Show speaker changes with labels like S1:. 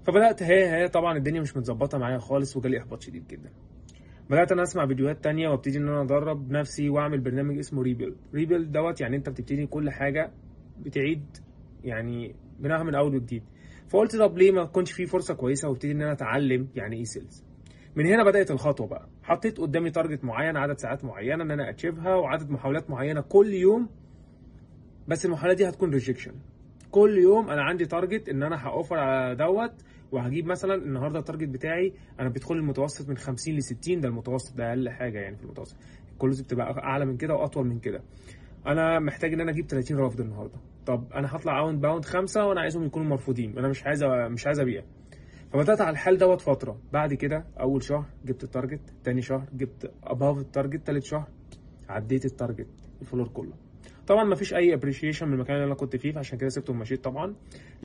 S1: فبدات هي هي طبعا الدنيا مش متظبطه معايا خالص وجالي احباط شديد جدا بدات انا اسمع فيديوهات تانية وابتدي ان انا ادرب نفسي واعمل برنامج اسمه ريبيلد ريبيلد دوت يعني انت بتبتدي كل حاجه بتعيد يعني بناها من اول وجديد فقلت طب ليه ما تكونش في فرصه كويسه وابتدي ان انا اتعلم يعني ايه سيلز من هنا بدات الخطوه بقى حطيت قدامي تارجت معين عدد ساعات معينه ان انا اتشيفها وعدد محاولات معينه كل يوم بس المحاولات دي هتكون ريجكشن كل يوم انا عندي تارجت ان انا هاوفر على دوت وهجيب مثلا النهارده التارجت بتاعي انا بيدخل المتوسط من 50 ل 60 ده المتوسط ده اقل حاجه يعني في المتوسط الكلوز بتبقى اعلى من كده واطول من كده انا محتاج ان انا اجيب 30 رافض النهارده طب انا هطلع اوت باوند خمسه وانا عايزهم يكونوا مرفوضين انا مش عايز مش عايز ابيع فبدات على الحال دوت فتره بعد كده اول شهر جبت التارجت تاني شهر جبت اباف التارجت تالت شهر عديت التارجت الفلور كله طبعا ما فيش اي ابريشيشن من المكان اللي انا كنت فيه فعشان كده سبته ومشيت طبعا